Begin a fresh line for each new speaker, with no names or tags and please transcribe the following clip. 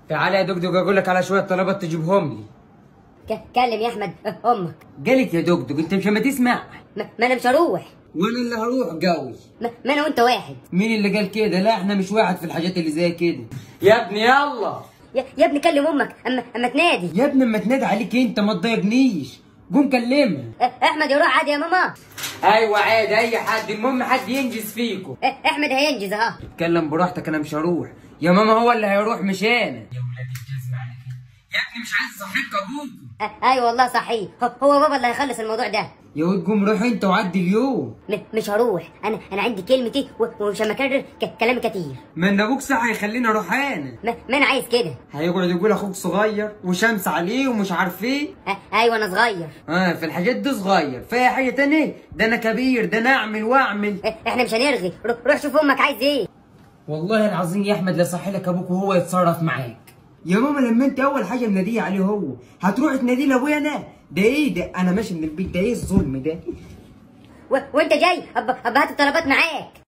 تعالى يا دقدق اقول لك على شويه طلبات تجيبهم لي
ك- كلم يا احمد امك
قالك يا دقدق انت مش ما تسمع
ما ما انا مش هروح
وانا اللي هروح قوي
ما ما انا وانت واحد
مين اللي قال كده لا احنا مش واحد في الحاجات اللي زي كده يا ابني يلا
يا, يا ابني كلم امك اما اما تنادي
يا ابني اما تنادي عليك انت ما تضايقنيش قوم كلمها
أ- احمد يروح عادي يا ماما
ايوه عادي اي حد المهم حد ينجز فيكم
أ- احمد هينجز اهو
اتكلم براحتك انا مش هروح يا ماما هو اللي هيروح مش انا يا ولاد الجزمة على كده يا ابني مش عايز اصحيك ابوكم
أ- ايوه والله صحيح هو- هو بابا اللي هيخلص الموضوع ده
يا ولد قوم روح انت وعدي اليوم
م- مش هروح انا انا عندي كلمتي و- ومش هكرر ك- كلام كتير
ما ان ابوك صح هيخليني اروح انا
ما, ما انا عايز كده
هيقعد يقول اخوك صغير وشمس عليه ومش عارف ايه
أ- ايوه انا صغير
اه في الحاجات دي صغير في اي حاجه تانية ده انا كبير ده انا اعمل واعمل
أ- احنا مش هنرغي روح, روح شوف امك عايز ايه
والله العظيم يا احمد لا صح لك ابوك وهو يتصرف معاك يا ماما لما انت اول حاجه مناديه عليه هو هتروح تناديه لابويا انا ده ايه ده انا ماشي من البيت ده ايه الظلم ده
و... وانت جاي أب... ابهات الطلبات معاك